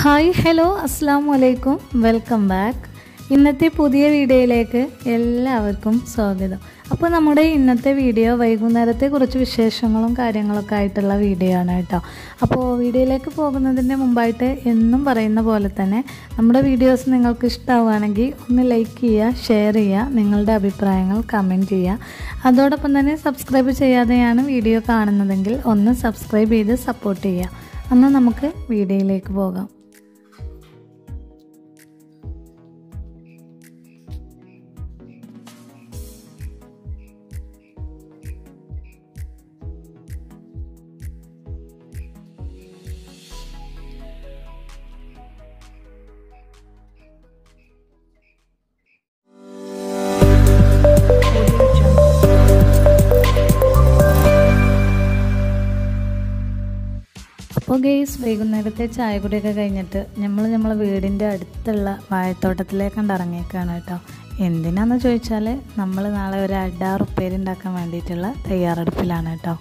hi hello അസ്സാം വലൈക്കും welcome back ഇന്നത്തെ പുതിയ വീഡിയോയിലേക്ക് എല്ലാവർക്കും സ്വാഗതം അപ്പോൾ നമ്മുടെ ഇന്നത്തെ വീഡിയോ വൈകുന്നേരത്തെ കുറച്ച് വിശേഷങ്ങളും കാര്യങ്ങളൊക്കെ ആയിട്ടുള്ള വീഡിയോ ആണ് കേട്ടോ അപ്പോൾ വീഡിയോയിലേക്ക് പോകുന്നതിൻ്റെ മുമ്പായിട്ട് എന്നും പറയുന്ന പോലെ തന്നെ നമ്മുടെ വീഡിയോസ് നിങ്ങൾക്ക് ഇഷ്ടമാവുകയാണെങ്കിൽ ഒന്ന് ലൈക്ക് ചെയ്യുക ഷെയർ ചെയ്യുക നിങ്ങളുടെ അഭിപ്രായങ്ങൾ കമൻറ്റ് ചെയ്യുക അതോടൊപ്പം തന്നെ സബ്സ്ക്രൈബ് ചെയ്യാതെയാണ് വീഡിയോ കാണുന്നതെങ്കിൽ ഒന്ന് സബ്സ്ക്രൈബ് ചെയ്ത് സപ്പോർട്ട് ചെയ്യുക എന്നാൽ നമുക്ക് വീഡിയോയിലേക്ക് പോകാം അപ്പോൾ ഗെയ്സ് വൈകുന്നേരത്തെ ചായ കുടിയൊക്കെ കഴിഞ്ഞിട്ട് നമ്മൾ നമ്മളെ വീടിൻ്റെ അടുത്തുള്ള വാഴത്തോട്ടത്തിലേക്ക് കണ്ട് ഇറങ്ങിയേക്കാണ് കേട്ടോ എന്തിനാന്ന് ചോദിച്ചാൽ നമ്മൾ നാളെ ഒരു അഡാർ ഉപ്പേരി ഉണ്ടാക്കാൻ വേണ്ടിയിട്ടുള്ള തയ്യാറെടുപ്പിലാണ് കേട്ടോ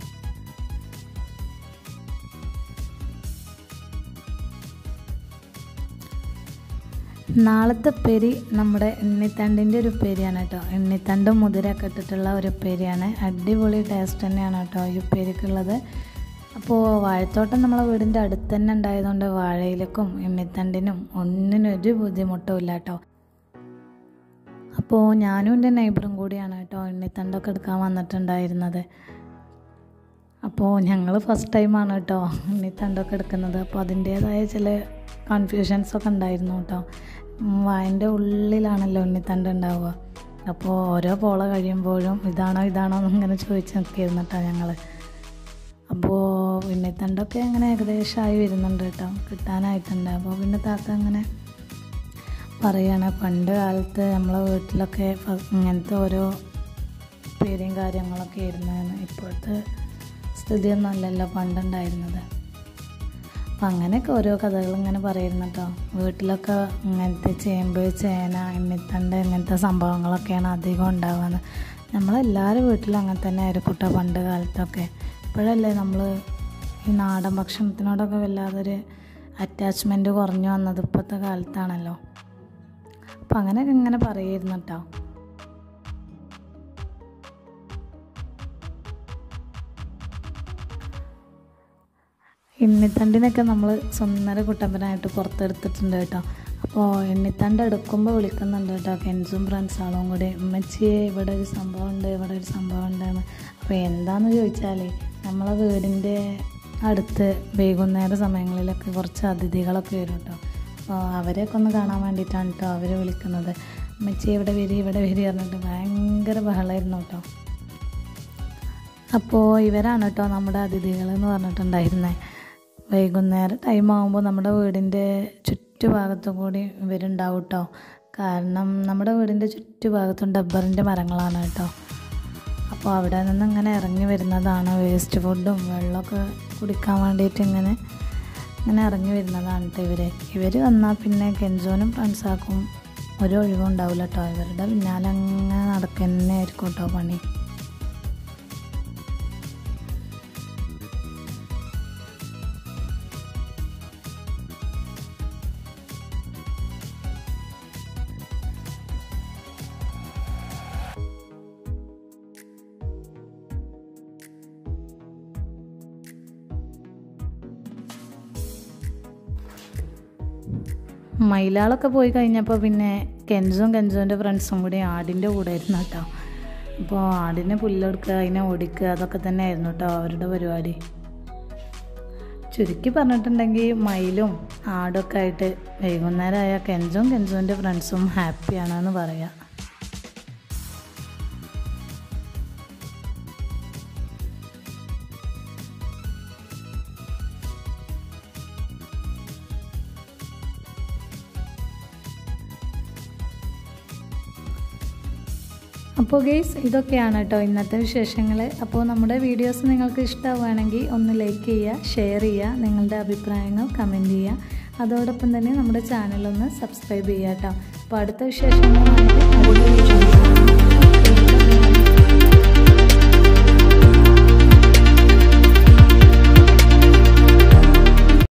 നാളത്തെ ഉപ്പേരി നമ്മുടെ എണ്ണിത്തണ്ടിൻ്റെ ഒരു ഉപ്പേരിയാണ് കേട്ടോ എണ്ണിത്തണ്ടും മുതിരൊക്കെ ഇട്ടിട്ടുള്ള ഒരു ഉപ്പേരിയാണ് അടിപൊളി ടേസ്റ്റ് തന്നെയാണ് കേട്ടോ ഈ ഉപ്പേരിക്കുള്ളത് അപ്പോൾ വാഴത്തോട്ടം നമ്മളെ വീടിൻ്റെ അടുത്ത് തന്നെ ഉണ്ടായതുകൊണ്ട് വാഴയിലക്കും എണ്ണിത്തണ്ടിനും ഒന്നിനും ഒരു ബുദ്ധിമുട്ടും ഇല്ല കേട്ടോ അപ്പോൾ ഞാനും എൻ്റെ നെയ്ബറും കൂടിയാണ് കേട്ടോ എണ്ണിത്തണ്ടൊക്കെ എടുക്കാൻ വന്നിട്ടുണ്ടായിരുന്നത് അപ്പോൾ ഞങ്ങൾ ഫസ്റ്റ് ടൈമാണ് കേട്ടോ എണ്ണിത്തണ്ടൊക്കെ എടുക്കുന്നത് അപ്പോൾ അതിൻ്റേതായ ചില കൺഫ്യൂഷൻസൊക്കെ ഉണ്ടായിരുന്നു കേട്ടോ വായൻ്റെ ഉള്ളിലാണല്ലോ ഉണ്ണിത്തണ്ട് ഉണ്ടാവുക അപ്പോൾ ഓരോ പോള കഴിയുമ്പോഴും ഇതാണോ ഇതാണോ എന്നിങ്ങനെ ചോദിച്ച് നിൽക്കിയിരുന്നു കേട്ടോ ഞങ്ങൾ അപ്പോൾ ഉണ്ണിത്തണ്ടൊക്കെ അങ്ങനെ ഏകദേശമായി വരുന്നുണ്ട് കേട്ടോ കിട്ടാനായിട്ടുണ്ട് അപ്പോൾ പിന്നെ താത്ത അങ്ങനെ പറയാണ് പണ്ട് കാലത്ത് നമ്മളെ വീട്ടിലൊക്കെ ഇങ്ങനത്തെ ഓരോ പേരും കാര്യങ്ങളൊക്കെ ആയിരുന്നു ഇപ്പോഴത്തെ സ്ഥിതിയൊന്നും അല്ലല്ലോ പണ്ടുണ്ടായിരുന്നത് അപ്പം അങ്ങനെയൊക്കെ ഓരോ കഥകൾ ഇങ്ങനെ പറയുന്നു കേട്ടോ വീട്ടിലൊക്കെ ഇങ്ങനത്തെ ചേമ്പ് ചേന എണ്ണിത്തണ്ട് ഇങ്ങനത്തെ സംഭവങ്ങളൊക്കെയാണ് അധികം ഉണ്ടാവുന്നത് നമ്മളെല്ലാവരും വീട്ടിലും അങ്ങനെ തന്നെ ആയിരിക്കും കേട്ടോ പണ്ട് കാലത്തൊക്കെ ഇപ്പോഴല്ലേ നമ്മൾ ഈ നാടൻ ഭക്ഷണത്തിനോടൊക്കെ വല്ലാതൊരു അറ്റാച്ച്മെൻറ്റ് കുറഞ്ഞു വന്നത് ഇപ്പോഴത്തെ കാലത്താണല്ലോ അപ്പം അങ്ങനെയൊക്കെ ഇങ്ങനെ പറയായിരുന്നു കേട്ടോ എണ്ണിത്തണ്ടിനൊക്കെ നമ്മൾ സ്വന്തര കുട്ടമ്പനായിട്ട് പുറത്തെടുത്തിട്ടുണ്ട് കേട്ടോ അപ്പോൾ എണ്ണിത്തണ്ട് എടുക്കുമ്പോൾ വിളിക്കുന്നുണ്ട് കേട്ടോ കെൻസും ഫ്രണ്ട്സാളും കൂടി ഉമ്മച്ചിയെ ഇവിടെ ഒരു സംഭവം ഉണ്ട് ഇവിടെ ഒരു സംഭവം ഉണ്ടെന്ന് അപ്പോൾ എന്താണെന്ന് ചോദിച്ചാൽ നമ്മളെ വീടിൻ്റെ അടുത്ത് വൈകുന്നേര സമയങ്ങളിലൊക്കെ കുറച്ച് അതിഥികളൊക്കെ വരും കേട്ടോ അപ്പോൾ അവരെയൊക്കെ ഒന്ന് കാണാൻ വേണ്ടിയിട്ടാണ് കേട്ടോ അവർ വിളിക്കുന്നത് ഉമ്മച്ചി ഇവിടെ വരി ഇവിടെ വരി പറഞ്ഞിട്ട് ഭയങ്കര ബഹളമായിരുന്നു കേട്ടോ അപ്പോൾ ഇവരാണ് കേട്ടോ നമ്മുടെ അതിഥികൾ എന്ന് പറഞ്ഞിട്ടുണ്ടായിരുന്നത് വൈകുന്നേരം ടൈം ആകുമ്പോൾ നമ്മുടെ വീടിൻ്റെ ചുറ്റുഭാഗത്തും കൂടി ഇവരുണ്ടാവും കേട്ടോ കാരണം നമ്മുടെ വീടിൻ്റെ ചുറ്റുഭാഗത്തും ഡബ്ബറിൻ്റെ മരങ്ങളാണ് കേട്ടോ അപ്പോൾ അവിടെ നിന്ന് ഇങ്ങനെ ഇറങ്ങി വരുന്നതാണ് വേസ്റ്റ് ഫുഡും വെള്ളമൊക്കെ കുടിക്കാൻ വേണ്ടിയിട്ട് ഇങ്ങനെ ഇങ്ങനെ ഇറങ്ങി വരുന്നതാണ് കേട്ടോ ഇവർ ഇവർ വന്നാൽ പിന്നെ കെൻസോനും ഫ്രണ്ട്സാക്കും ഒരു ഒഴിവും ഉണ്ടാവില്ല കേട്ടോ ഇവരുടെ പിന്നാലെ അങ്ങനെ നടക്കുന്നേ ആയിരിക്കും കേട്ടോ പണി മയിലാളൊക്കെ പോയി കഴിഞ്ഞപ്പോൾ പിന്നെ കെൻസും കെൻസുവിൻ്റെ ഫ്രണ്ട്സും കൂടി ആടിൻ്റെ കൂടെ ആയിരുന്നു കേട്ടോ അപ്പോൾ ആടിനെ പുല്ലെടുക്കുക അതിനെ ഓടിക്കുക അതൊക്കെ തന്നെ ആയിരുന്നു കേട്ടോ അവരുടെ പരിപാടി ചുരുക്കി പറഞ്ഞിട്ടുണ്ടെങ്കിൽ മയിലും ആടൊക്കെ ആയിട്ട് വൈകുന്നേരമായ കെൻസും കെൻസുവിൻ്റെ ഫ്രണ്ട്സും ഹാപ്പിയാണെന്ന് പറയാം അപ്പോൾ ഗെയ്സ് ഇതൊക്കെയാണ് കേട്ടോ ഇന്നത്തെ വിശേഷങ്ങൾ അപ്പോൾ നമ്മുടെ വീഡിയോസ് നിങ്ങൾക്ക് ഇഷ്ടമാവുകയാണെങ്കിൽ ഒന്ന് ലൈക്ക് ചെയ്യുക ഷെയർ ചെയ്യുക നിങ്ങളുടെ അഭിപ്രായങ്ങൾ കമൻറ്റ് ചെയ്യുക അതോടൊപ്പം തന്നെ നമ്മുടെ ചാനലൊന്ന് സബ്സ്ക്രൈബ് ചെയ്യുക കേട്ടോ അപ്പോൾ അടുത്ത വിശേഷങ്ങളുമായിട്ട് അടുത്ത വീഡിയോയിൽ